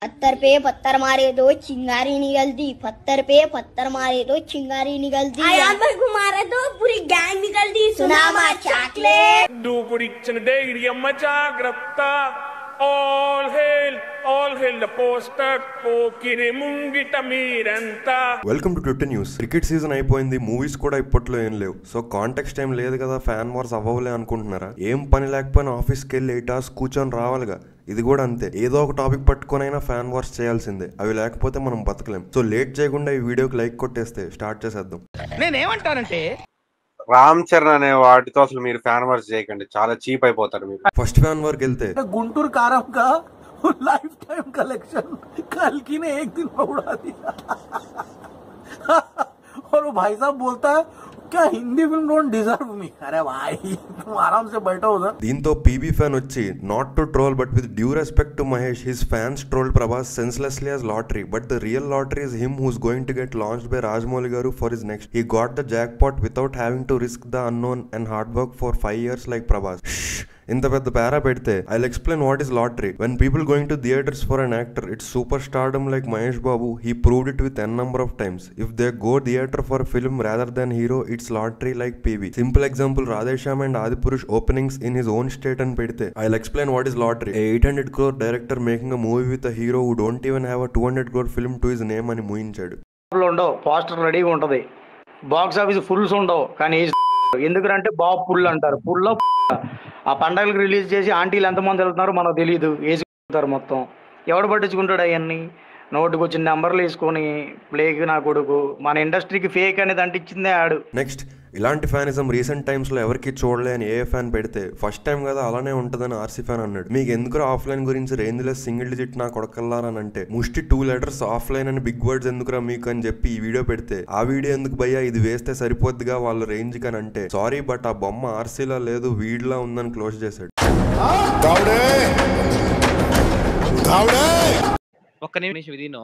पत्थर पे पत्थर मारे तो चिंगारी निकलती पत्थर पे पत्थर मारे तो चिंगारी निकलती आयान भाई को मारे तो पूरी गैंग निकलती सुनामा चॉकलेट దూకుడిచ్చిన ధైర్యమ్మ జాగ్రత్త all hail all hail the poster Pokiri ముంగిట మీరంతా welcome to Twitter news cricket season అయిపోయింది మూవీస్ కూడా ఇప్పట్లో ఏం లేవు సో కాంటెక్స్ట్ ఏం లేదు కదా ఫ్యాన్ వార్స్ అవ్వలే అనుకుంటున్నారా ఏం పని లేకపోయినా ఆఫీస్కి వెళ్ళి ఎయిట్ అవర్స్ కూర్చొని రావాలిగా ఇది కూడా అంతే ఏదో ఒక టాపిక్ పట్టుకొనైనా ఫ్యాన్ వార్స్ చేయాల్సిందే అవి లేకపోతే మనం బతకలేం సో లేట్ చేయకుండా ఈ వీడియోకి లైక్ కొట్టేస్తే స్టార్ట్ చేసేద్దాం నేనేమంటానంటే రామ్ చరణ్ అనే వాటితో అసలు మీరు ఫ్యాన్ వర్స్ చేయకండి చాలా చీప్ అయిపోతారు మీరు ఫస్ట్ ఫ్యాన్ వార్కి వెళ్తే गुंटूर कारम का लाइफ टाइम कलेक्शन कल की ने एक दिन में उड़ा दिया और वो भाई साहब बोलता है क्या Hindi film don't deserve me अरे भाई तुम आराम से बैठो उधर దీంతో పీబీ ఫ్యాన్ వచ్చి not to troll but with due respect to Mahesh his fans troll Prabhas senselessly as lottery but the real lottery is him who's going to get launched by Rajamouli garu for his next he got the jackpot without having to risk the unknown and hard work for five years like Prabhas ఇంత పెద్ద para పెడితే I explain what is lottery when people going to theatres for an actor it's superstardom like Mahesh Babu he proved it with N number of times if they go theatre for film rather than hero it's lottery like PB simple example Radhe Shyam and Adipurush openings in his own state అని పెడితే I explain what is lottery eight hundred crore director making a movie with a hero who don't even have a two hundred crore film to his name అని ముయించాడు లో ఉండవు poster రెడీగా ఉంటది box office fulls ఉండవు కానీ ఎందుకంటే బాబు పుల్ అంటారు పుల్లో ఆ పండగలకు రిలీజ్ చేసి ఆంటీలు ఎంతమంది వెళ్తున్నారో మనకు తెలియదు వేసుకుంటారు మొత్తం ఎవడు పట్టించుకుంటాడు అవన్నీ నోటుకు వచ్చిన నెంబర్లు వేసుకొని ప్లేగ్ నా కొడుకు మన ఇండస్ట్రీకి ఫేక్ అనేది అంటించిందే ఆడు నెక్స్ట్ ఇలాంటి ఫ్యానిజం రీసెంట్ టైమ్స్ లో ఎవరికి చూడలే అని ఏ ఫ్యాన్ పెడితే ఫస్ట్ టైం కదా అలానే ఉంటుందని ఆర్సీ ఫ్యాన్ అన్నాడు మీకు ఎందుకు ఆఫ్లైన్ గురించి రేంజ్ లెస్ సింగిల్ డిజిట్ నా కొడకల్లారని అంటే ముష్టి టూ లెటర్స్ ఆఫ్లైన్ అని బిగ్ వర్డ్స్ ఎందుకురా మీకు అని చెప్పి ఈ వీడియో పెడితే ఆ వీడియో ఎందుకు భయ్యా ఇది వేస్తే సరిపోద్దిగా వాళ్ళ రేంజ్ కని అంటే సారీ బట్ ఆ బొమ్మ ఆర్సీలా లేదు వీడిలా ఉందని క్లోజ్ చేశాడు ఒక్క నిమిషం ఇదిను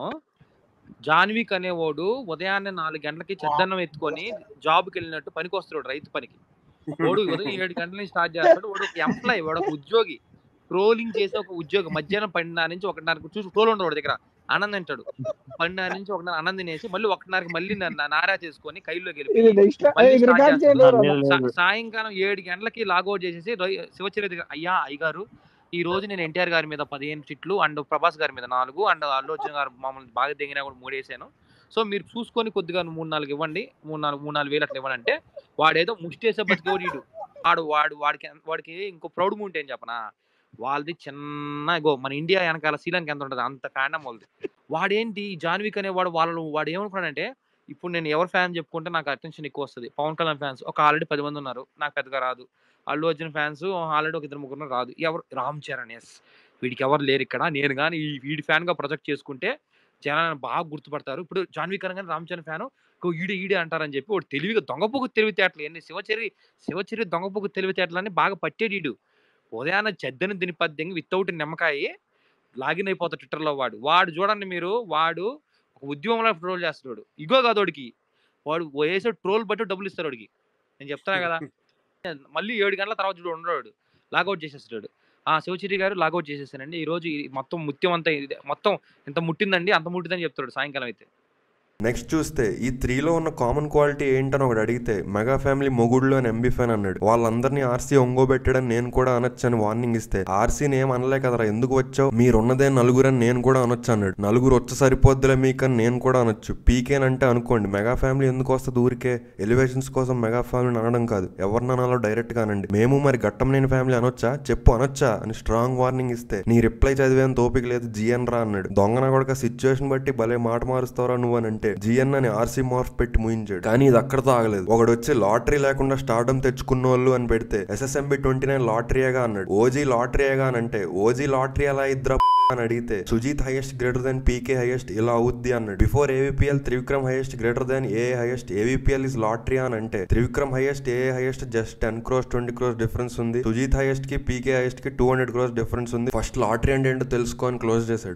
జాన్విక్ అనేవాడు ఉదయాన్నే నాలుగు గంటలకి చెద్దన్నం ఎత్తుకొని జాబ్కి వెళ్ళినట్టు పనికి వస్తాడు రైతు పనికి వాడు ఉదయం ఏడు గంటల నుంచి స్టార్ట్ చేస్తాడు వాడు ఒక ఎంప్లాయ్ వాడు ఒక ఉద్యోగి ట్రోలింగ్ చేసే ఒక ఉద్యోగి మధ్యాహ్నం పన్నెండున్నర నుంచి ఒకటిన్నరకు చూసి ట్రోల్ ఉండడు వాడి దగ్గర ఆనంద్ అంటాడు పన్నెండున్నర నుంచి ఒకటిన్నర ఆనంద్ తినేసి మళ్ళీ ఒకటిన్నరకి మళ్ళీ నా- నారా చేసుకొని కైలోకి వెళ్ళి మళ్ళీ స్టార్ట్ చేస్తాడు. సా- సాయంకాలం ఏడు గంటలకి లాగౌట్ చేసేసి రొయ్- శివచరిత్ర దగ్గర, అయ్యా అయ్యగారు ఈ రోజు నేను ఎన్టీఆర్ గారి మీద పదిహేను చిట్లు అండ్ ప్రభాస్ గారి మీద నాలుగు అండ్ అల్లు అర్జున్ గారు మమ్మల్ని బాగా దిగినా కూడా మూడు వేసాను సో మీరు చూసుకొని కొద్దిగా మూడు నాలుగు ఇవ్వండి మూడు నాలుగు మూడు నాలుగు వేలు అట్లా ఇవ్వండి అంటే వాడేదో ముష్టేసే బతికోడు వాడు వాడు వాడికి వాడికి ఇంకో ప్రౌడ్ మూమెంట్ ఏం చెప్పనా వాళ్ళది చిన్న ఇగో మన ఇండియా వెనకాల శ్రీలంక ఎంత ఉంటుంది అంత ఫ్యాండమ్ వాళ్ళది వాడేంటి ఈ జాన్విక్ అనేవాడు వాళ్ళు వాడు ఏమనుకున్నాడంటే ఇప్పుడు నేను ఎవరు ఫ్యాన్ చెప్పుకుంటే నాకు అటెన్షన్ ఎక్కువ వస్తుంది పవన్ కళ్యాణ్ ఫ్యాన్స్ ఒక ఆల్రెడీ పది మంది ఉన్నారు నాకు పెద్దగా రాదు అల్లు అర్జున్ ఫ్యాన్స్ ఆల్రెడీ ఒక ఇద్దరు ముగ్గురు రాదు ఎవరు రామ్ చరణ్ ఎస్ వీడికి ఎవరు లేరు ఇక్కడ నేను కానీ ఈ వీడి ఫ్యాన్ గా ప్రొజెక్ట్ చేసుకుంటే జనాలను బాగా గుర్తుపడతారు ఇప్పుడు జాన్వీ కరణ్ కానీ రామ్ చరణ్ ఫ్యాన్ ఈడే ఈడే అంటారని చెప్పి వాడు తెలివిగా దొంగపోకు తెలివితేటలు ఎన్ని శివచరి శివచరి దొంగపోకు తెలివితేటలని బాగా పట్టేడు వీడు ఉదయాన్న చెద్దను తినిపద్యంగా వితౌట్ నిమ్మకాయ లాగిన్ అయిపోతాడు ట్విట్టర్లో వాడు వాడు చూడండి మీరు వాడు ఒక ఉద్యమంలో ట్రోల్ చేస్తాడు ఇగో కాదు వాడికి వాడు వేసే ట్రోల్ బట్టి డబ్బులు ఇస్తారు వాడికి నేను చెప్తాను కదా మళ్ళీ ఏడు గంటల తర్వాత చూడు ఉండడు లాగౌట్ చేసేస్తాడు ఆ శివచిరి గారు లాగౌట్ చేసేసానండి ఈ రోజు ఈ మొత్తం ముత్యం అంతా ఇది- మొత్తం ఇంత ముట్టిందండి అంత ముట్టిందని చెప్తాడు సాయంకాలం అయితే నెక్స్ట్ చూస్తే ఈ త్రీలో ఉన్న కామన్ క్వాలిటీ ఏంటని ఒకటి అడిగితే మెగా ఫ్యామిలీ మొగుడులో అని ఎంబీ ఫ్యాన్ అన్నాడు వాళ్ళందరినీ ఆర్సీ ఒంగోబెట్టడని నేను కూడా అనొచ్చు అని వార్నింగ్ ఇస్తే ఆర్సీని ఏం అనలే కదరా ఎందుకు వచ్చావు మీరున్నదే నలుగురని నేను కూడా అనొచ్చు అన్నాడు నలుగురు వచ్చి సరిపోద్దులే మీకని నేను కూడా అనొచ్చు పీకేనంటే అనుకోండి మెగా ఫ్యామిలీ ఎందుకు వస్తుంది ఊరికే ఎలివేషన్స్ కోసం మెగా ఫ్యామిలీని అనడం కాదు ఎవరిననాలో డైరెక్ట్ గా అనండి మేము మరి గట్టం లేని ఫ్యామిలీ అనొచ్చా చెప్పు అనొచ్చా అని స్ట్రాంగ్ వార్నింగ్ ఇస్తే నీ రిప్లై చదివేంత ఓపిక లేదు జిఎన్ రా అన్నాడు దొంగన కొడక సిచ్యువేషన్ బట్టి భలే మాట మారుస్తావరా నువ్వు అని అంటే జిఎన్ అని ఆర్సీ మార్ఫ్ పెట్టి ముయించాడు కానీ ఇది అక్కడతో ఆగలేదు ఒకడు వచ్చి లాటరీ లేకుండా స్టార్డమ్ తెచ్చుకున్న వాళ్ళు అని పెడితే ఎస్ఎస్ఎంబి ట్వంటీ నైన్ లాటరీగా అన్నాడు ఓజీ లాటరీగా అని అంటే ఓజీ లాటరీ ఎలా ఇద్దరు అని అడిగితే Sujeeth highest greater than PK highest ఇలా అవుద్ది అన్నాడు before AVPL Trivikram highest greater than A highest AVPL is lottery అని అంటే Trivikram highest A highest just ten crores twenty crores difference ఉంది సుజీత్ హైయెస్ట్ కి పీకే హైయెస్ట్ కి టూ హండ్రెడ్ క్రోస్ డిఫరెన్స్ ఉంది ఫస్ట్ లాటరీ అంటే ఏంటో తెలుసుకొని క్లోజ్ చేశాడు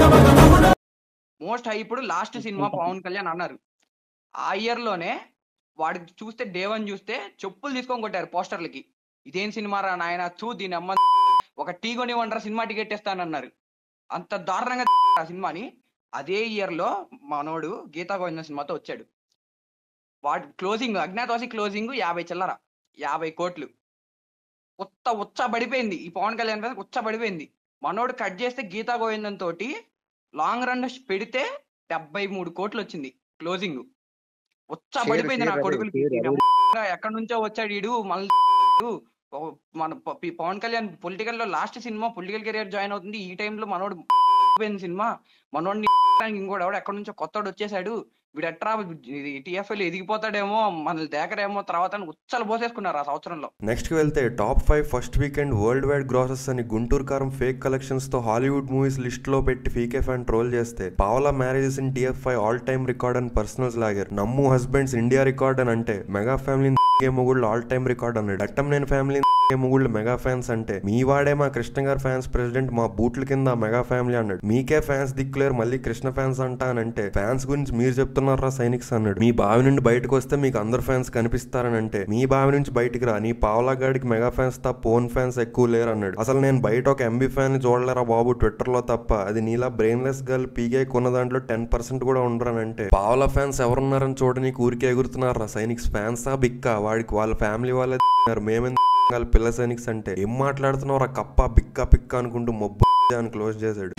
మోస్ట్ హై ఇప్పుడు లాస్ట్ సినిమా పవన్ కళ్యాణ్ అన్నారు ఆ ఇయర్ లోనే వాడికి చూస్తే డే వన్ చూస్తే చెప్పులు తీసుకొని కొట్టారు పోస్టర్లకి ఇదేం సినిమా రా నాయన చూ దీని అమ్మ ఒక టీ కొని వండరా సినిమా టికెట్ ఇస్తానన్నారు అంత దారుణంగా ఆ సినిమాని అదే ఇయర్ లో మనోడు గీతా గోవిందం సినిమాతో వచ్చాడు వాడు క్లోజింగ్ అజ్ఞాతవాసి క్లోజింగ్ యాభై చిల్లర యాభై కోట్లు ఉత్త ఉచ్చ పడిపోయింది ఈ పవన్ కళ్యాణ్ మీద ఉచ్చ పడిపోయింది మనోడు కట్ చేస్తే గీతా గోవిందం తోటి లాంగ్ రన్ పెడితే డెబ్బై మూడు కోట్లు వచ్చింది క్లోజింగ్ ఉచ్చ Share, పడిపోయింది నా share అదే, కొడుకులకి share ఈయన అదే. ఎక్కడి నుంచో వచ్చాడు ఈడు మళ్ళీ మన ప- పి- పవన్ కళ్యాణ్ పొలిటికల్ లో లాస్ట్ సినిమా పొలిటికల్ కెరియర్ జాయిన్ అవుతుంది ఈ టైంలో మనోడు పోయింది సినిమా మనోడిని ఇంకోటి ఎవడు ఎక్కడి నుంచో కొత్తోడు వచ్చేసాడు వీడు ఎట్రా టీఎఫ్ఎల్ ఎదిగిపోతాడేమో మనల్ని దేకరేమో తర్వాత అని ఉచ్చలు పోసేసుకున్నారు ఆ సంవత్సరంలో నెక్స్ట్ కి వెళ్తే top five first weekend worldwide grosses అని గుంటూరు కారం ఫేక్ కలెక్షన్స్ తో హాలీవుడ్ మూవీస్ లిస్ట్ లో పెట్టి ఫీకే ఫ్యాన్ ట్రోల్ చేస్తే పావలా marriages in TFI all time record అని పర్సనల్స్ లాగారు నమ్ము హస్బెండ్స్ ఇండియా రికార్డ్ అని అంటే మెగా ఫ్యామిలీ మొగుళ్ళు ఆల్ టైమ్ రికార్డ్ అన్నాడు అట్టం నేను ఫ్యామిలీ మొగుళ్ళు మెగా ఫ్యాన్స్ అంటే మీ వాడే మా కృష్ణ గారు ఫ్యాన్స్ ప్రెసిడెంట్ మా బూట్ల కింద మెగా ఫ్యామిలీ అన్నాడు మీకే ఫ్యాన్స్ దిక్కులేరు మళ్ళీ కృష్ణ ఫ్యాన్స్ అంటా అని అంటే ఫ్యాన్స్ గురించి మీరు చెప్తున్నారా సైనిక్స్ అన్నాడు మీ బావి నుండి బయటకు వస్తే మీకు అందరు ఫ్యాన్స్ కనిపిస్తారని అంటే మీ బావి నుంచి బయటికి రా నీ పావలా గాడికి మెగా ఫ్యాన్స్ తప్ప ఓన్ ఫ్యాన్స్ ఎక్కువ లేరు అన్నాడు అసలు నేను బయట ఒక ఎంబీ ఫ్యాన్ చూడలేరా బాబు ట్విట్టర్ లో తప్ప అది నీలా బ్రెయిన్లెస్ గర్ల్ పీకే కొన్న దాంట్లో టెన్ పర్సెంట్ కూడా ఉండరని అంటే పావలా ఫ్యాన్స్ ఎవరున్నారని చూడ నీకు ఊరికే ఎగురుతున్నారా సైనిక్స్ ఫ్యాన్స్ ఆ బిక్క వాడికి వాళ్ళ ఫ్యామిలీ వాళ్ళే మేమే వాళ్ళ పిల్ల సైనిక్స్ అంటే ఏం మాట్లాడుతున్నావు కప్ప బిక్క పిక్క అనుకుంటూ మొబ్బు అని క్లోజ్ చేశాడు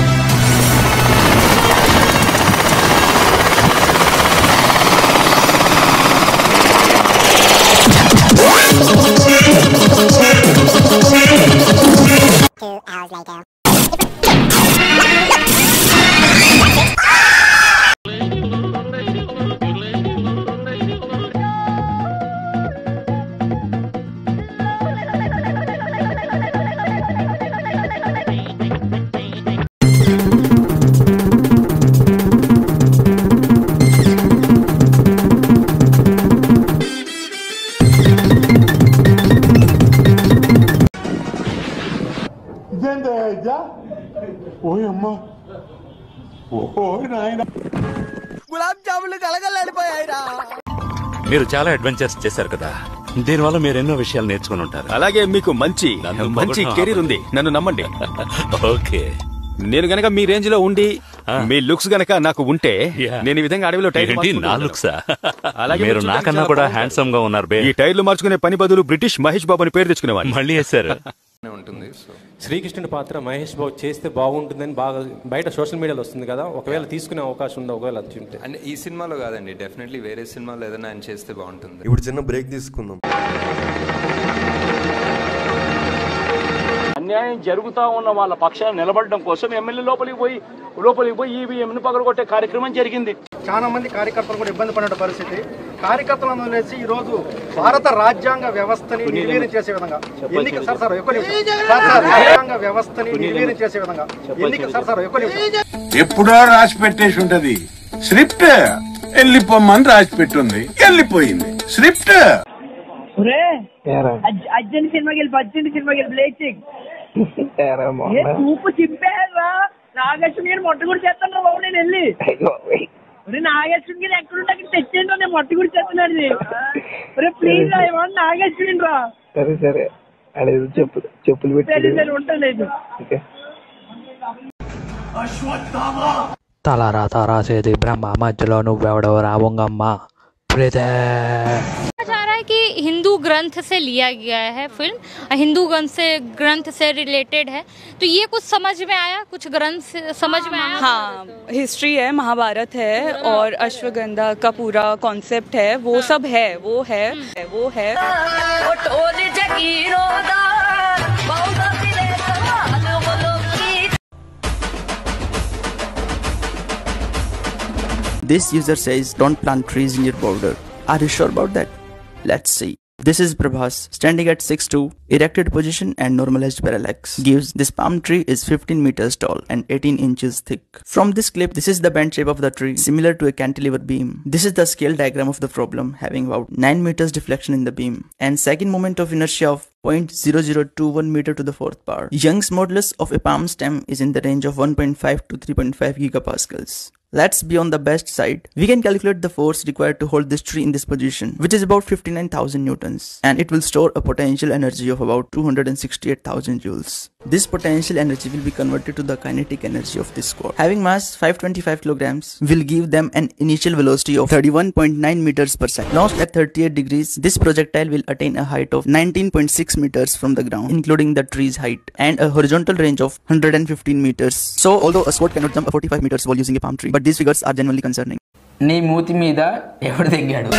Two hours later. ఇదేంటా ఓయమ్మా ఓ నాయన గులాబ్ జాములు కలగలాడిపోయాయిరా మీరు చాలా అడ్వెంచర్స్ చేశారు కదా దీనివల్ల మీరు ఎన్నో విషయాలు నేర్చుకుని ఉంటారు అలాగే మీకు మంచి నన్ను మంచి పొగడడం కెరీర్ ఉంది నన్ను నమ్మండి ఓకే నేను గనక మీ రేంజ్ లో ఉండి మీ లుక్స్ గనక నాకు ఉంటే Yeah. నేను ఈ విధంగా అడవిలో టైర్లు ఏంటి మార్చుకుంటూ నా ఉంటాను. లుక్సా అలాగే మీరు మీరు నాకన్నా చూడడానికి కూడా చాలా హ్యాండ్సమ్ గా ఉన్నారు బే ఈ టైర్లు మార్చుకునే పని బదులు బ్రిటిష్ మహేష్ బాబు అని పేరు తెచ్చుకునేవాడిని మళ్ళీ వేశారు ఉంటుంది శ్రీకృష్ణుడి పాత్ర మహేష్ బాబు చేస్తే బాగుంటుందని బాగా బయట సోషల్ మీడియాలో వస్తుంది కదా ఒకవేళ తీసుకునే అవకాశం ఉంది ఒకవేళ వచ్చి ఉంటే అంటే ఈ సినిమాలో కాదండి డెఫినెట్లీ వేరే సినిమాలో ఏదైనా ఆయన చేస్తే బాగుంటుంది ఇప్పుడు చిన్న బ్రేక్ తీసుకుందాం అన్యాయం జరుగుతా ఉన్న వాళ్ళ పక్షాన్ని నిలబడడం కోసం ఎమ్మెల్యే లోపలికి పోయి లోపలికి పోయి ఈవీఎంను పగలగొట్టే కార్యక్రమం జరిగింది చాలా మంది కార్యకర్తలు కూడా ఇబ్బంది పడిన పరిస్థితి కార్యకర్తలను వదిలేసి ఈ రోజు భారత రాజ్యాంగ వ్యవస్థని నిర్వీర్యం చేసే విధంగా ఎన్నిక సార్ సార్ ఎక్కువ నిమిషం. సార్ సార్ రాజ్యాంగ వ్యవస్థని నిర్వీర్యం చేసే విధంగా ఎన్నిక సార్ సార్ ఎక్కువ నిమిషం. ఎప్పుడో రాసి పెట్టేసి ఉంటది స్క్రిప్ట్ వెళ్ళిపోమ్మని రాసి పెట్టుంది వెళ్ళిపోయింది స్క్రిప్ట్ అర్జెంట్ సినిమాకి వెళ్ళి అర్జెంట్ సినిమాకి వెళ్ళి బ్లేచింగ్ ఏ చూపు చింపేరా నాగేశ్వరి గారు మొట్ట కూడా చేస్తాను బాబు నేను వెళ్ళి ఒరే నాగేశ్వరి గారు ఎక్కడుంటే అక్కడ తెచ్చేయండి నేను మొట్ట కూడా చేస్తున్నాడు ఒరే ప్లీజ్ రా ఏమన్నా నాగేశ్వరి రా సరే సరే అడిగి చెప్పు చెప్పులు సరే పెట్టి సరే ఉంటాను తలారా రాసేది బ్రహ్మ మధ్యలో నువ్వెవడో రావుంగమ్మ ప్రీతే जा रहा है कि हिंदू ग्रंथ से लिया गया है फिल्म हिंदू ग्रंथ से ग्रंथ से रिलेटेड है तो ये कुछ समझ में आया कुछ ग्रंथ से समझ में आया हाँ हिस्ट्री है महाभारत है और अश्वगंधा का पूरा कॉन्सेप्ट है वो सब है वो है वो है This user says don't plant trees in your border. Are you sure about that? Let's see. This is Prabhas standing at 6'2, erected position and normalized parallax. Gives this palm tree is 15 meters tall and 18 inches thick. From this clip, this is the bend shape of the tree, similar to a cantilever beam. This is the scale diagram of the problem, having about 9 meters deflection in the beam and second moment of inertia of 0.0021 meter to the fourth power. Young's modulus of a palm stem is in the range of 1.5 to 3.5 gigapascals. Let's be on the best side. We can calculate the force required to hold this tree in this position, which is about 59,000 newtons, and it will store a potential energy of about 268,000 joules. This potential energy will be converted to the kinetic energy of this squad. Having mass 525 kilograms will give them an initial velocity of 31.9 meters per second. Launched at 38 degrees, this projectile will attain a height of 19.6 meters from the ground, including the tree's height, and a horizontal range of 115 meters. So, although a sword cannot jump 45 meters while using a palm tree, but these figures are genuinely concerning. నీ మూతి మీద ఎవడు దిగాడు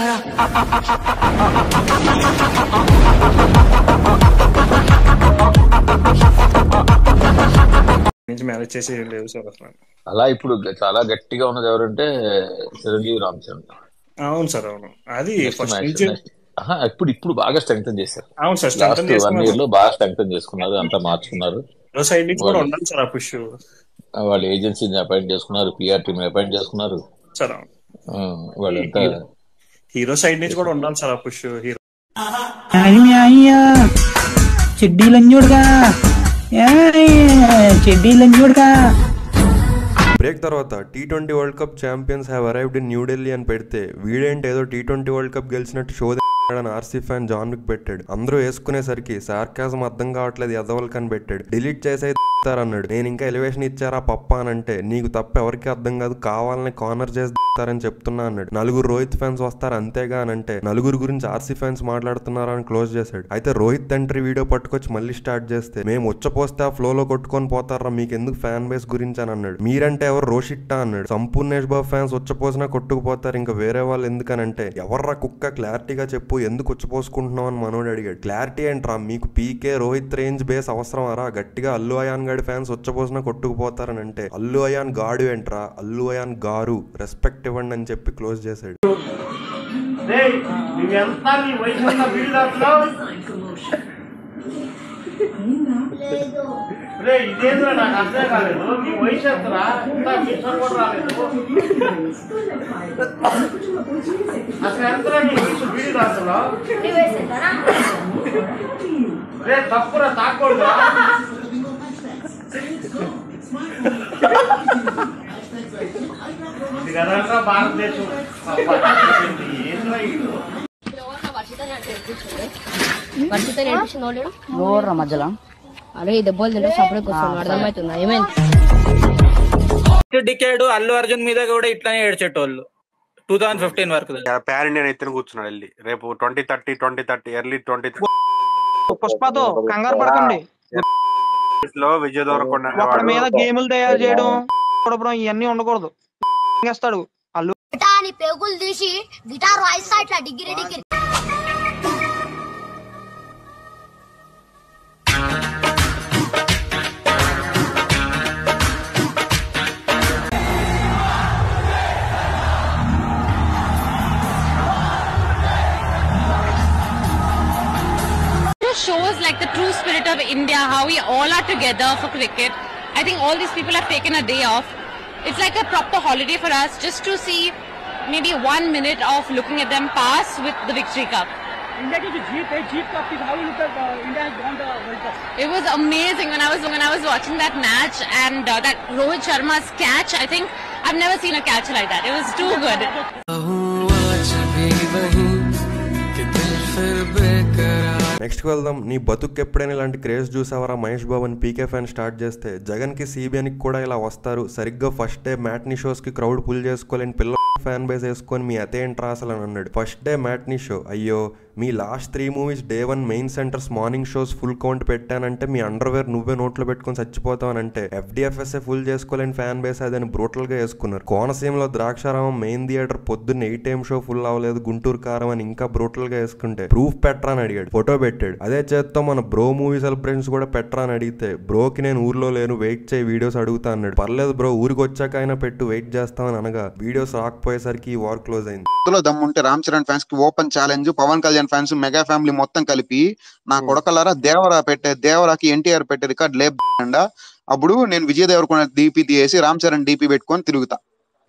నుంచి manage చేసి లేవు sir అసలు అలా ఇప్పుడు గ- చాలా గట్టిగా ఉన్నది ఎవరంటే చిరంజీవి రామచంద్ర అవును సార్ అవును అది Next ఫస్ట్ match, నుంచి next. ఆహా, ఇప్పుడు ఇప్పుడు బాగా స్ట్రెంగ్తన్ చేశారు అవును సార్ లాస్ట్ స్ట్రెంగ్ వన్ చేసుకున్నారు ఇయర్ లో బాగా స్ట్రెంగ్తన్ చేసుకున్నారు అంతా మార్చుకున్నారు హీరో సైడ్ నుంచి కూడా వాళ్ళు- ఉండాలి సార్ ఆ పుష్ వాళ్ళ ఏజెన్సీని అపాయింట్ చేసుకున్నారు పిఆర్ టీమ్ అపాయింట్ చేసుకున్నారు సార్ అవును ఆ, వాళ్ళంతా హీరో సైడ్ నుంచి కూడా ఉండాలి సార్ ఆ పుష్ హీరో అయ్యా చెడ్డీలంజోడుగా చెడ్డీలంజోడుగా బ్రేక్ తర్వాత T twenty World Cup champions have arrived in New Delhi అని పెడితే వీడేంటి ఏదో టీ ట్వంటీ వరల్డ్ కప్ గెలిచినట్టు షో అని ఆర్సీ ఫ్యాన్ జాన్ విక్ పెట్టాడు అందరూ వేసుకునేసరికి సార్కాజం అర్థం కావట్లేదు ఎదవలకి అని పెట్టాడు డిలీట్ చేసే అన్నాడు నేను ఇంకా ఎలివేషన్ ఇచ్చారా పప్ప అని అంటే నీకు తప్ప ఎవరికి అర్థం కాదు కావాలని కార్నర్ చేసి దిగుతారని చెప్తున్నా అన్నాడు నలుగురు రోహిత్ ఫ్యాన్స్ వస్తారు అంతేగా అని అంటే నలుగురు గురించి ఆర్సీ ఫ్యాన్స్ మాట్లాడుతున్నారా అని క్లోజ్ చేశాడు అయితే రోహిత్ ఎంట్రీ వీడియో పట్టుకొచ్చి మళ్ళీ స్టార్ట్ చేస్తే మేము ఉచ్చపోస్తే ఆ ఫ్లోలో కొట్టుకొని పోతారా మీకు ఎందుకు ఫ్యాన్ బేస్ గురించి అని అన్నాడు మీరంటే ఎవరు రోషిట్టా అన్నాడు సంపూర్ణేష్ బాబు ఫ్యాన్స్ ఉచ్చపోసినా కొట్టుకుపోతారు ఇంకా వేరే వాళ్ళు ఎందుకనంటే ఎవర్రా కుక్క క్లారిటీగా చెప్పు ఎందుకు ఉచ్చపోసుకుంటున్నావు అని మనోడు అడిగాడు క్లారిటీ ఏంట్రా మీకు పీకే రోహిత్ రేంజ్ బేస్ అవసరం అరా గట్టిగా అల్లు అయాన్ గాడి ఫ్యాన్స్ ఉచ్చపోసినా కొట్టుకుపోతారని అంటే అల్లు అయాన్ గాడు ఏంట్రా అల్లు అయాన్ గారు రెస్పెక్ట్ ఇవ్వండి అని చెప్పి క్లోజ్ చేశాడు నువ్వెంత నీ వయసు ఉన్న బిల్డర్లో రే ఇదేంద్రా నాకు అర్థం కాలేదు నీ వయసు ఎంతరా ఇంకా మిషన్ కూడా రాలేదు అసలు ఎంతరా నీ వయసు బిల్డర్లో రే తప్పురా తాకూడదురా ఇది కదరా భారతదేశం అబ్బా, ఏంద్రా ఇది వర్షిత నేర్పించిన వాళ్ళు నోడ్రా మధ్యలో అరే ఈ దెబ్బలు తింటే సపరేట్ కూర్చోను అర్థమవుతుందా ఏమైంది డికేడ్ అల్లు అర్జున్ మీద కూడా ఇట్లానే ఏడ్చేటోళ్ళు టూ థౌసండ్ ఫిఫ్టీన్ వరకు ప్యార్ ఇండియన్ ఎత్తున కూర్చున్నాడు వెళ్ళి రేపు twenty thirty twenty thirty early twenty పుష్పతో కంగారు పడకండి లో విజయ్ దొరకొండ ఒకరి మీద గేములు తయారు చేయడం చూడడం ఇవన్నీ ఉండకూడదు చేస్తాడు అల్లు గిటాని పేగులు తీసి గిటార్ వాయిస్తా ఇట్లా degree degree It shows like the true spirit of India, how we all are together for cricket. I think all these people have taken a day off. It's like a proper holiday for us just to see maybe one minute of looking at them pass with the victory cup. India की जो जीत है जीत का आपकी how look India has gone the World Cup It was amazing when I was when I was watching that match and uh, that Rohit Sharma's catch. I think I've never seen a catch like that. It was too good. Next వెళ్దాం నీ బతుకు ఎప్పుడైనా ఇలాంటి craze చూసావరా Mahesh బాబు అని PK fan start చేస్తే జగన్ కి సిబిఎన్కి కూడా ఇలా వస్తారు సరిగ్గా ఫస్ట్ డే మ్యాట్నీ షోస్ కి క్రౌడ్ పుల్ చేసుకోలేని పిల్ల ఫ్యాన్ బేస్ వేసుకొని మీ అతేంట్రా అసలు అని అన్నాడు ఫస్ట్ డే మ్యాట్నీ షో అయ్యో మీ last three movies day one main centres morning shows full count పెట్టానంటే మీ అండర్వేర్ నువ్వే నోట్లో పెట్టుకొని చచ్చిపోతావనంటే ఎఫ్డిఎఫ్ఎస్ఏ ఫుల్ చేసుకోలేని ఫ్యాన్ బేస్ అదని బ్రూటల్ గా వేసుకున్నారు కోనసీమలో ద్రాక్షారామం మెయిన్ థియేటర్ పొద్దున్న ఎయిట్ టైం షో ఫుల్ అవ్వలేదు గుంటూరు కారం అని ఇంకా బ్రూటల్ గా వేసుకుంటే ప్రూఫ్ పెట్టరా అని అడిగాడు ఫోటో పెట్టాడు అదే చేత్తో మన బ్రో మూవీ సెలబ్రేషన్స్ కూడా పెట్టరా అని అడిగితే బ్రోకి నేను ఊర్లో లేను వెయిట్ చేయి వీడియోస్ అడుగుతా అన్నాడు పర్లేదు బ్రో ఊరికి వచ్చాక అయినా పెట్టు వెయిట్ చేస్తామని అనగా వీడియోస్ రాకపోయేసరికి ఈ వార్ క్లోజ్ అయింది లో దమ్ముంటే రామ్ చరణ్ ఫ్యాన్స్ కి open challenge Pawan Kalyan fans mega family మొత్తం కలిపి నా కొడకలారా దేవరా పెట్టే దేవరాకి ఎన్టీఆర్ పెట్టే రికార్డ్ లేపండా అప్పుడు నేను విజయ్ దేవరకొండ డీపీ తీసి రామ్ చరణ్ డీపీ పెట్టుకొని తిరుగుతా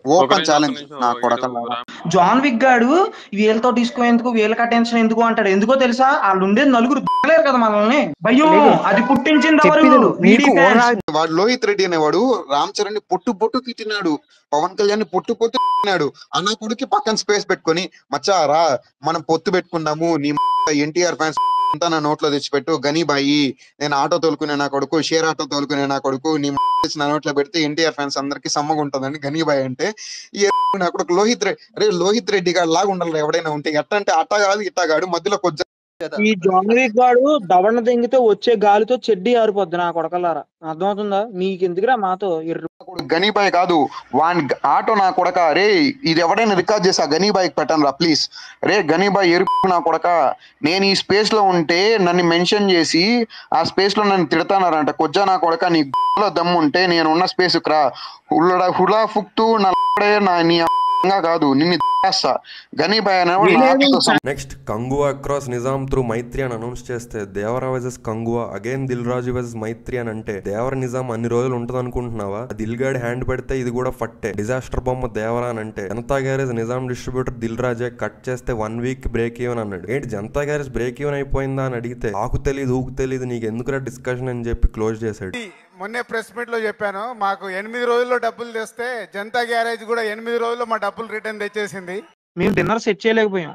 ఓపెన్ ఛాలెంజ్ నా కొడకల్లారా జాన్ విక్ గాడు వీళ్ళతో డిస్కో ఎందుకు వీళ్ళకి అటెన్షన్ ఎందుకు అంటాడు ఎందుకో తెలుసా వాళ్ళు ఉండేది నలుగురు లేరు కదా మనల్ని భయం అది పుట్టించింది ఎవరు వీడి fans. వాడు లోహిత్ రెడ్డి అనేవాడు రామ్ చరణ్ ని పొట్టు పొట్టు తిట్టినాడు పవన్ కళ్యాణ్ ని పొట్టు పొట్టు తిట్టినాడు అన్న కొడుకి పక్కన స్పేస్ పెట్టుకొని మచ్చా రా మనం పొత్తు పెట్టుకున్నాము నీ ఎన్టీఆర్ ఫ్యాన్స్ అంతా నా నోట్లో తెచ్చిపెట్టు గనీబాయి నేను ఆటో తోలుకునే నా కొడుకు షేర్ ఆటో తోలుకునే నా కొడుకు నీ తెచ్చి నా నోట్లో పెడితే ఎన్టీఆర్ ఫ్యాన్స్ అందరికి సమ్మగా ఉంటుందని గనీబాయి అంటే ఈ నా కొడుకు లోహిత్ రెడ్డి అరే లోహిత్ రెడ్డి గారు లాగా ఉండాలి ఎవడైనా ఉంటే ఎట్ట అంటే అట్ట కాదు ఇట్ట కాడు మధ్యలో కొంచెం ఈ జాన్ విక్ గాడు దవడ దెంగితే వచ్చే గాలితో చెడ్డి ఆరిపోద్ది నా కొడకల్లారా అర్థమవుతుందా మీకు ఎందుకురా మాతో ఎర్రు గనీబాయ్ కాదు వాన్ గ- ఆటో నా కొడక రే ఇది ఎవడైనా రికార్డ్ చేసా గనీబాయ్ పెట్టను రా ప్లీజ్ రే గనీబాయ్ ఎరుపు నా కొడక నేను ఈ స్పేస్ లో ఉంటే నన్ను మెన్షన్ చేసి ఆ స్పేస్ లో నన్ను తిడతానారంట కొజ్జా నా కొడక నీ లో దమ్ము ఉంటే నేను ఉన్న స్పేస్ రా హుల్లడా హులా ఫుక్తూ నా లడే నా నీ అంగా కాదు నిన్ను చేస్తా గనీబాయ్ అనేవాడు నా ఆటోతో సమానం. Next Kanguva across Nizam through Mythri అని అనౌన్స్ చేస్తే Devara versus Kanguva again Dil Raju versus Mythri అని అంటే దేవర నిజాం అన్ని రోజులు ఉంటది అనుకుంటున్నావా ఆ దిల్ గాడి హ్యాండ్ పెడితే ఇది కూడా ఫట్టే డిజాస్టర్ బొమ్మ దేవరా అని అంటే జనతా గ్యారేజ్ నిజాం డిస్ట్రిబ్యూటర్ దిల్ రాజే కట్ చేస్తే వన్ వీక్ బ్రేక్ ఈవెన్ అన్నాడు ఏంటి జనతా గ్యారేజ్ బ్రేక్ ఈవెన్ అయిపోయిందా అని అడిగితే ఆకు తెలియదు ఊకు తెలియదు నీకు ఎందుకురా డిస్కషన్ అని చెప్పి క్లోజ్ చేశాడు మొన్నే ప్రెస్ మీట్ లో చెప్పాను మాకు ఎనిమిది రోజుల్లో డబ్బులు తెస్తే జనతా గ్యారేజ్ కూడా ఎనిమిది రోజుల్లో మా డబ్బులు రిటర్న్ తెచ్చేసింది మేము డిన్నర్ సెట్ చేయలేకపోయాం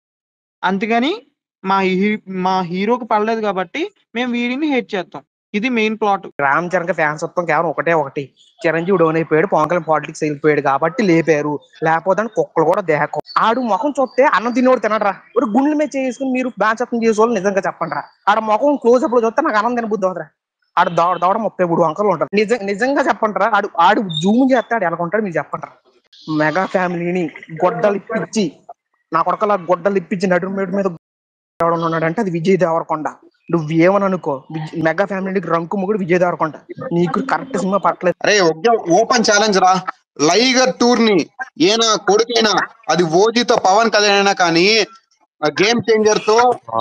అందుకని మా హీ మా హీరోకి పడలేదు కాబట్టి మేము వీడిని హెట్ చేస్తాం ఇది main plot Ram Charan fans మొత్తం కేవలం ఒకటే ఒకటి చిరంజీవి డౌన్ అయిపోయాడు పవన్ కళ్యాణ్ పాలిటిక్స్ వెళ్ళిపోయాడు కాబట్టి లేపారు లేకపోతే అంటే కుక్కలు కూడా దేహ ఆడు ముఖం చూస్తే అన్నం తినేవాడు తినడరా ఒక గుండెల మీద చేసుకుని మీరు బ్యాచత్వం చేసే వాళ్ళు నిజంగా చెప్పండి రా ఆడ ముఖం క్లోజ్ అప్ లో చూస్తే నాకు అన్నం తినబుద్ధి అవుతుందిరా ఆడు దవడ దవడ ముప్పై మూడు అంకలు ఉంటారు నిజం నిజంగా చెప్పండి రా ఆడు ఆడు జూమ్ చేస్తాడు ఎలా ఉంటాడు మీరు చెప్పండి రా మెగా ఫ్యామిలీని గొడ్డలు ఇప్పించి నా కొడకలా గొడ్డలు ఇప్పించి నడు మీద మీద ఎవడన్నా ఉన్నాడంటే అది విజయ్ దేవరకొండ నువ్వు ఏమని అనుకో విజ్- మెగా ఫ్యామిలీకి రంకు ముగుడు విజయ్ దేవరకొండ నీకు కరెక్ట్ సినిమా పట్టలేదు అరే ఓపెన్ ఛాలెంజ్ రా లైగర్ టూర్ ని ఏనా కొడుకైనా అది ఓజీతో పవన్ కళ్యాణ్ అయినా కానీ గేమ్ చేంజర్ తో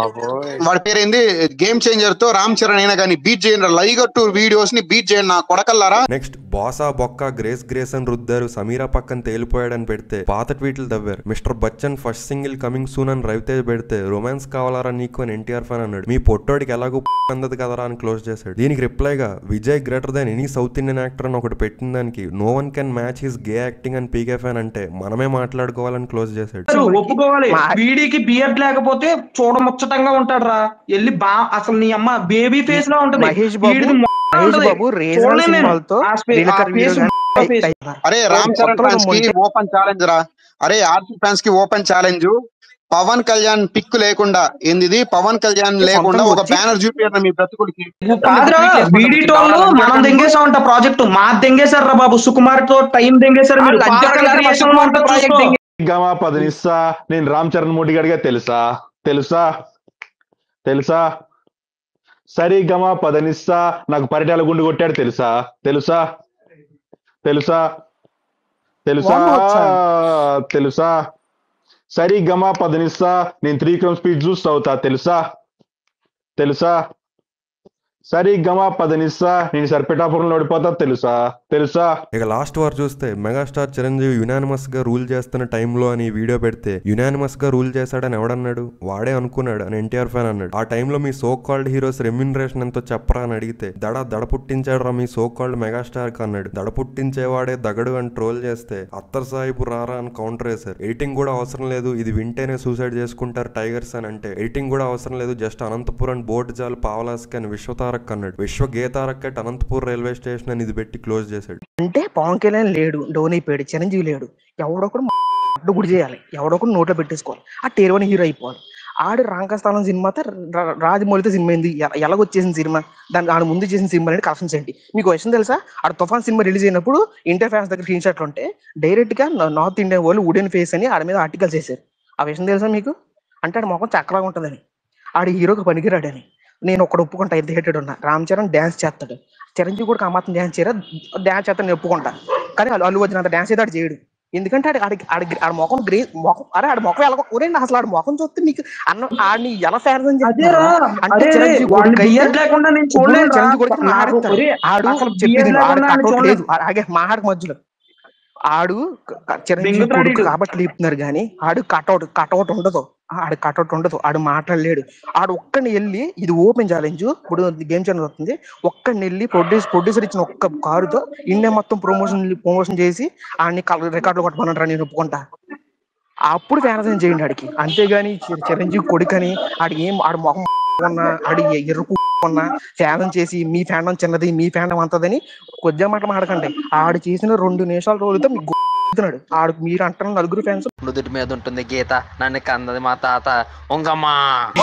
వాడి పేరేంది గేమ్ చేంజర్ తో రామ్ చరణ్ అయినా కానీ బీట్ చేయండి లైగర్ టూర్ వీడియోస్ ని బీట్ చేయండి నా కొడకల్లారా నెక్స్ట్ బాసా బొక్క గ్రేస్ గ్రేస్ అని రుద్దారు సమీరా పక్కన తేలిపోయాడని పెడితే పాత ట్వీట్లు తవ్వారు mister Bachchan first single coming soon అని రవితేజ్ పెడితే రొమాన్స్ కావాలారా నీకు అని ఎన్టీఆర్ ఫ్యాన్ అన్నాడు మీ పొట్టోడికి ఎలాగో అందదు కదరా అని క్లోజ్ చేశాడు దీనికి రిప్లైగా Vijay greater than any south Indian actor అని ఒకటి పెట్టిన దానికి no one can match his gay acting అని పీకే ఫ్యాన్ అంటే మనమే మాట్లాడుకోవాలని క్లోజ్ చేశాడు ఒప్పుకోవాలి వీడికి బియర్డ్ లేకపోతే చూడముచ్చటంగా ఉంటాడు రా వెళ్ళి బా అసలు నీ అమ్మ బేబీ ఫేస్ లో ఉంటది మహేష్ బాబు వీడిది మొ- మహేష్ ఉంటది. బాబు రీజనల్ చూడలేను నేను. సినిమాలతో ఆ స్పే- వీళ్ళకి ఆ face వీళ్ళు ఆ face. అరే రామ్ చరణ్ ఫ్యాన్స్ కి ఓపెన్ ఛాలెంజ్ రా అరే ఆర్సీ ఫ్యాన్స్ కి open challenge Pawan Kalyan pic లేకుండా ఏంది పవన్ కళ్యాణ్ లేకుండా ఒక బ్యానర్ చూపించారు మీ బ్రతుకుడికి కాదురా వీడిటోళ్ళు మనం దెంగేసా ఉంటా ప్రాజెక్ట్ మా దెంగేశారు రా బాబు సుకుమార్ తో టైం దెంగేశారు మీరు ఆ లంచా పార్క్ కలర్ క్రియేషన్ లో ఉంటా ప్రాజెక్ట్ చూసుకో. గమా పదనిస్తా నేను రామ్ చరణ్ మోడీ గడిగా తెలుసా తెలుసా తెలుసా సరి గమా పదనిస్తా నాకు పరిటాల గుండు కొట్టాడు తెలుసా తెలుసా తెలుసా తెలుసా One more time. తెలుసా సరి గమా పదనిస్తా నేను త్రీ క్రమ్ స్పీడ్ చూస్తా అవుతా తెలుసా తెలుసా సరి గమా పదనిస్తా నేను సరిపెట్టాపురంలో ఓడిపోతా తెలుసా తెలుసా ఇక లాస్ట్ వార్ చూస్తే మెగాస్టార్ చిరంజీవి యునానిమస్ గా రూల్ చేస్తున్న టైంలో అని వీడియో పెడితే యునానిమస్ గా రూల్ చేశాడని ఎవడన్నాడు వాడే అనుకున్నాడు అని ఎన్టీఆర్ ఫ్యాన్ అన్నాడు ఆ టైంలో మీ సో కాల్డ్ హీరోస్ రెమ్యూనరేషన్ ఎంతో చెప్పరా అని అడిగితే దడ దడ పుట్టించాడు రా మీ సో కాల్డ్ మెగాస్టార్ కి అన్నాడు దడ పుట్టించేవాడే దగడు అని ట్రోల్ చేస్తే అత్తర్ సాహిబు రారా అని కౌంటర్ వేశారు ఎడిటింగ్ కూడా అవసరం లేదు ఇది వింటేనే సూసైడ్ చేసుకుంటారు టైగర్స్ అని అంటే ఎడిటింగ్ కూడా అవసరం లేదు జస్ట్ అనంతపురం బోర్డు జాల్ పావలాస్కి అని విశ్వతారక్ అన్నాడు విశ్వ గీతారక్ అట్ అనంతపూర్ రైల్వే స్టేషన్ అని ఇది పెట్టి క్లోజ్ చేశాడు అంటే పవన్ కళ్యాణ్ లేడు డౌన్ అయిపోయాడు చిరంజీవి లేడు ఎవడొకడు అడ్డు గుడి చేయాలి ఎవడొకడు నోట్లో పెట్టేసుకోవాలి ఆ టేరువని హీరో అయిపోవాలి ఆడు రాంకస్థానం సినిమాతో రా- రాజమౌళితో సినిమా ఏంది ఎ- ఎలాగొచ్చేసిన సినిమా దాని ఆడు ముందు చేసిన సినిమా అనేది కలెక్షన్స్ ఏంటి మీకు విషయం తెలుసా ఆడు తుఫాన్ సినిమా రిలీజ్ అయినప్పుడు ఇంటర్ ఫ్యాన్స్ దగ్గర స్క్రీన్ షాట్లు ఉంటే డైరెక్ట్ గా నా- నార్త్ ఇండియన్ వాళ్ళు వుడెన్ ఫేస్ అని ఆడి మీద ఆర్టికల్ చేశారు ఆ విషయం తెలుసా మీకు అంటే ఆడి ముఖం చక్కలాగా ఉంటుందని ఆడి హీరోకి పనికిరాడని నేను ఒకడు ఒప్పుకుంటా ఎంత హేటెడ్ ఉన్నా రామ్ చరణ్ డ్యాన్స్ చేస్తాడు చిరంజీవి కూడా ఆ మాత్రం డ్యాన్స్ చేయరా డ్యాన్స్ చేస్తాను నేను ఒప్పుకుంటా కానీ అల్లు అల్లు వచ్చిన అంత డ్యాన్స్ అయితే ఆడు చేయడు ఎందుకంటే ఆడి ఆడి ఆడి ఆడి ముఖం గ్రే ముఖం అరే ఆడి ముఖం ఎలా ఒరే నా అసలు ఆడి ముఖం చూస్తే మీకు అన్న ఆడిని ఎలా ఫ్యాన్ అని అదేరా, అదే, వాడిని beard లేకుండా నేను చూడలేనురా. నాకు ఒరే, ఆడు అసలు చెప్పేది beard విను, ఆడు లేకుండా కట్అవుట్ చూడలేను. లేదు ఆ- ఆగే మాహాడికి మధ్యలో ఆడు క- క- చిరంజీవి దెంగుతాడు కొడుకు ఈడు. కాబట్టి లేపుతున్నారు కానీ ఆడు కటౌట్ కటౌట్ ఉండదు ఆడు కటౌట్ ఉండదు ఆడు మాట్లాడలేడు ఆడు ఒక్కడిని వెళ్ళి ఇది ఓపెన్ ఛాలెంజ్ ఇప్పుడు గేమ్ ఛానల్ వస్తుంది ఒక్కడిని వెళ్ళి ప్రొడ్యూస్ ప్రొడ్యూసర్ ఇచ్చిన ఒక్క కారుతో ఇండియా మొత్తం ప్రమోషన్ ప్రమోషన్ చేసి ఆడిని రికార్డులు కొట్టమన్నారా నేను ఒప్పుకుంటా అప్పుడు ఫ్యానసం చేయండి ఆడికి అంతేగాని చి- చిరంజీవి కొడుకని ఆడి ఏం ఆడి మొహం ఉన్నా ఆడి ఎరుపు ఉన్నా ఫ్యానం చేసి మీ ఫ్యానం చిన్నది మీ ఫ్యానం అంతదని కొద్దిగా మాట మాడకండి ఆడు చేసిన రెండు నిమిషాల రోజులతో మీకు గుర్తున్నాడు ఆడు మీరు అంటున్న నలుగురు ఫ్యాన్స్ నుదుటి మీద ఉంటుంది గీత నన్ను కన్నది మా తాత ఉంగమ్మా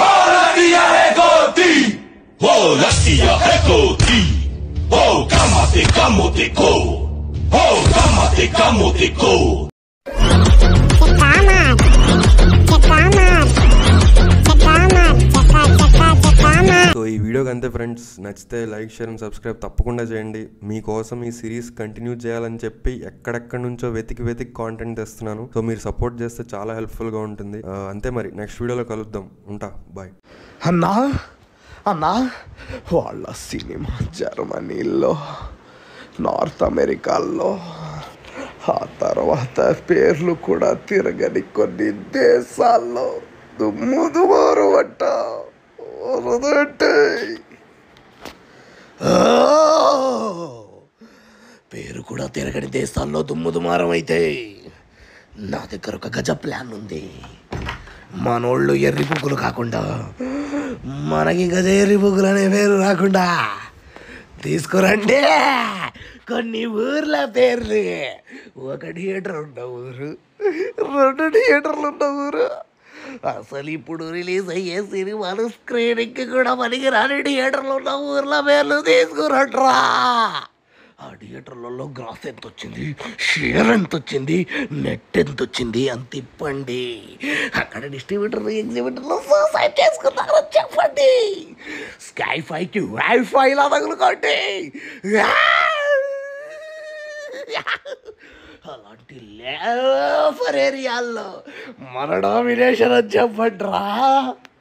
సో ఈ వీడియోకి అంతే ఫ్రెండ్స్ నచ్చితే లైక్ షేర్ అండ్ సబ్స్క్రైబ్ తప్పకుండా చేయండి మీకోసం ఈ సిరీస్ కంటిన్యూ చేయాలని చెప్పి ఎక్కడెక్కడి నుంచో వెతికి వెతికి కాంటెంట్ తెస్తున్నాను సో మీరు సపోర్ట్ చేస్తే చాలా హెల్ప్ఫుల్గా ఉంటుంది ఆ, అంతే మరి నెక్స్ట్ వీడియోలో కలుద్దాం ఉంటా బాయ్ అన్నా అన్నా వాళ్ళ సినిమా జర్మనీలో నార్త్ అమెరికాలో ఆ తర్వాత పేర్లు కూడా తిరగని కొన్ని దేశాల్లో దుమ్ము దుమారు అంట వరదంటే. ఆ! పేరు కూడా తిరగని దేశాల్లో దుమ్ము దుమారం అయితే నా దగ్గర ఒక గజ ప్లాన్ ఉంది మనోళ్ళు ఎర్రి పువ్వులు కాకుండా మనకి గజ ఎర్రి పువ్వులు అనే పేరు రాకుండా తీసుకురండి కొన్ని ఊర్ల పేర్లు ఒక థియేటర్ ఉన్న ఊరు రెండు థియేటర్లు ఉన్న ఊరు అసలు ఇప్పుడు రిలీజ్ అయ్యే సినిమాలు స్క్రీనింగ్ కూడా పనికి రాని థియేటర్లు ఉన్న ఊర్ల పేర్లు తీసుకురంట్రా ఆ థియేటర్లలో గ్రాస్ ఎంత వచ్చింది షేర్ ఎంత వచ్చింది నెట్ ఎంత వచ్చింది అంత ఇప్పండి అక్కడ డిస్ట్రిబ్యూటర్ ఎగ్జిబిటర్లు సూసైడ్ చేసుకున్నారని చెప్పండి స్కై ఫైకి వైఫైలా తగులుకోండి అలాంటి లేఫర్ ఏరియాల్లో మన డామినేషన్ అని చెప్పండి రా